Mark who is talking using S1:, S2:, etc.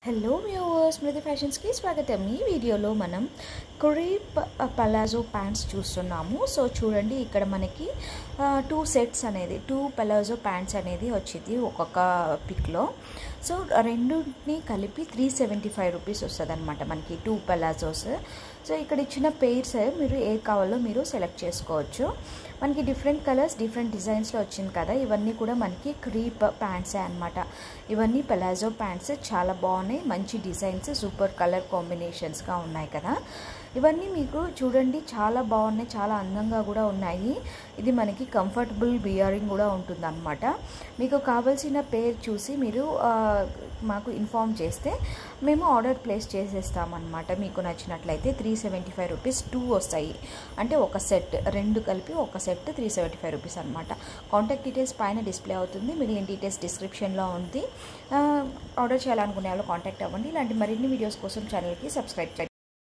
S1: hello viewers స్మృతి ఫ్యాషన్స్కి స్వాగతం ఈ వీడియోలో మనం క్రీప్ పలాజో ప్యాంట్స్ చూస్తున్నాము సో చూడండి ఇక్కడ మనకి టూ సెట్స్ అనేది టూ పలాజో ప్యాంట్స్ అనేది వచ్చింది ఒక్కొక్క పిక్లో సో రెండుని కలిపి త్రీ సెవెంటీ ఫైవ్ రూపీస్ వస్తుంది అనమాట మనకి టూ పలాజోస్ సో ఇక్కడ ఇచ్చిన పెయిర్స్ మీరు ఏ కావాలో మీరు సెలెక్ట్ చేసుకోవచ్చు మనకి డిఫరెంట్ కలర్స్ డిఫరెంట్ డిజైన్స్లో వచ్చింది కదా ఇవన్నీ కూడా మనకి క్రీప్ ప్యాంట్సే అనమాట ఇవన్నీ పెలాజో ప్యాంట్స్ చాలా బాగున్నాయి మంచి డిజైన్స్ సూపర్ కలర్ కాంబినేషన్స్గా ఉన్నాయి కదా ఇవన్నీ మీకు చూడండి చాలా బాగున్నాయి చాలా అందంగా కూడా ఉన్నాయి ఇది మనకి కంఫర్టబుల్ బియరింగ్ కూడా ఉంటుందన్నమాట మీకు కావాల్సిన పేర్ చూసి మీరు మాకు ఇన్ఫామ్ చేస్తే మేము ఆర్డర్ ప్లేస్ చేసేస్తామన్నమాట మీకు నచ్చినట్లయితే three seventy five rupees two వస్తాయి అంటే ఒక సెట్ రెండు కలిపి ఒక set three seventy five rupees అనమాట కాంటాక్ట్ డీటెయిల్స్ పైన డిస్ప్లే అవుతుంది మిగిలిన డీటెయిల్స్ డిస్క్రిప్షన్లో ఉంది ఆర్డర్ చేయాలనుకునే వాళ్ళు కాంటాక్ట్ అవ్వండి ఇలాంటి మరిన్ని వీడియోస్ కోసం ఛానల్కి సబ్స్క్రైబ్